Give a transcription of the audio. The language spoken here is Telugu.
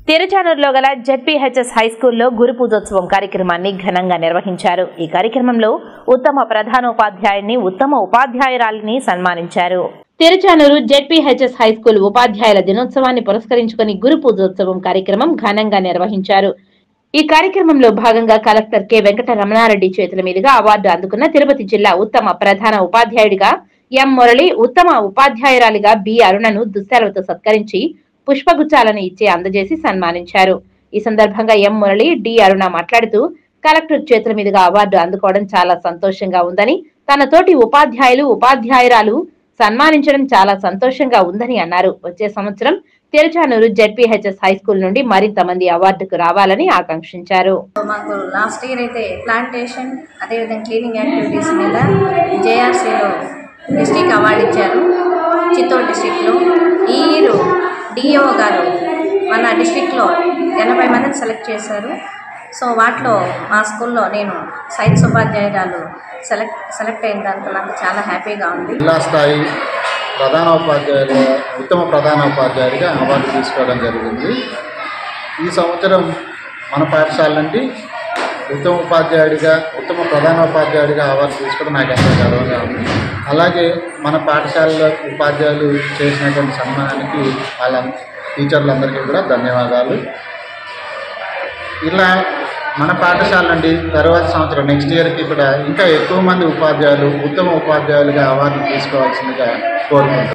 తిరుచానూరులో గల జెడ్పీహెచ్ఎస్ హై స్కూల్లో గురు పూజోత్సవం కార్యక్రమాన్ని ఘనంగా నిర్వహించారు ఈ కార్యక్రమంలో ఉత్తమ ప్రధానోపాధ్యాయుని ఉత్తమ ఉపాధ్యాయురాలిని సన్మానించారు తిరుచానూరు జెడ్పీహెచ్ఎస్ హై స్కూల్ ఉపాధ్యాయుల దినోత్సవాన్ని పురస్కరించుకుని గురు పూజోత్సవం కార్యక్రమం ఘనంగా నిర్వహించారు ఈ కార్యక్రమంలో భాగంగా కలెక్టర్ కె వెంకట రమణారెడ్డి చేతుల మీదుగా అవార్డు అందుకున్న తిరుపతి జిల్లా ఉత్తమ ప్రధాన ఉపాధ్యాయుడిగా ఎం మురళి ఉత్తమ ఉపాధ్యాయురాలిగా బి అరుణను దుశ్శాలతో సత్కరించి పుష్పగుచ్చాలను ఇచ్చి అందజేసి సన్మానించారు ఈ సందర్భంగా ఎం మురళి డి అరుణ మాట్లాడుతూ కలెక్టర్ చేతుల మీదుగా అవార్డు అందుకోవడం చాలా సంతోషంగా ఉందని తన తోటి ఉపాధ్యాయులు ఉపాధ్యాయురాలు సన్మానించడం చాలా సంతోషంగా ఉందని అన్నారు వచ్చే సంవత్సరం తిరుచానూరు జెడ్పీహెచ్ఎస్ హై స్కూల్ నుండి మరింత మంది అవార్డుకు రావాలని ఆకాంక్షించారు మాకు లాస్ట్ ఇయర్ అయితే ప్లాంటేషన్ అదేవిధంగా క్లీనింగ్ యాక్టివిటీస్ మీద జేఆర్సీలో డిస్టిక్ అవార్డు ఇచ్చారు చిత్తూరు డిస్టిక్లో ఈ ఇయర్ డిఓ గారు మన డిస్టిక్లో ఎనభై మందిని సెలెక్ట్ చేశారు సో వాటిలో మా స్కూల్లో నేను సైన్స్ ఉపాధ్యాయురాలు సెలెక్ట్ సెలెక్ట్ అయిన దాంతో నాకు చాలా హ్యాపీగా ఉంది జిల్లా స్థాయి ప్రధానోపాధ్యాయులు ఉత్తమ ప్రధానోపాధ్యాయుడిగా అవార్డు తీసుకోవడం జరిగింది ఈ సంవత్సరం మన పాఠశాల నుండి ఉత్తమ ఉపాధ్యాయుడిగా ఉత్తమ ప్రధానోపాధ్యాయుడిగా అవార్డు తీసుకోవడం నాకు ఎంతో గర్వంగా ఉంది అలాగే మన పాఠశాలలో ఉపాధ్యాయులు చేసినటువంటి సన్మానానికి వాళ్ళ టీచర్లందరికీ కూడా ధన్యవాదాలు ఇలా మన పాఠశాల నుండి తర్వాత సంవత్సరం నెక్స్ట్ ఇయర్కి కూడా ఇంకా ఎక్కువ మంది ఉపాధ్యాయులు ఉత్తమ ఉపాధ్యాయులుగా అవార్డు తీసుకోవాల్సిందిగా కోరుకుంటున్నాను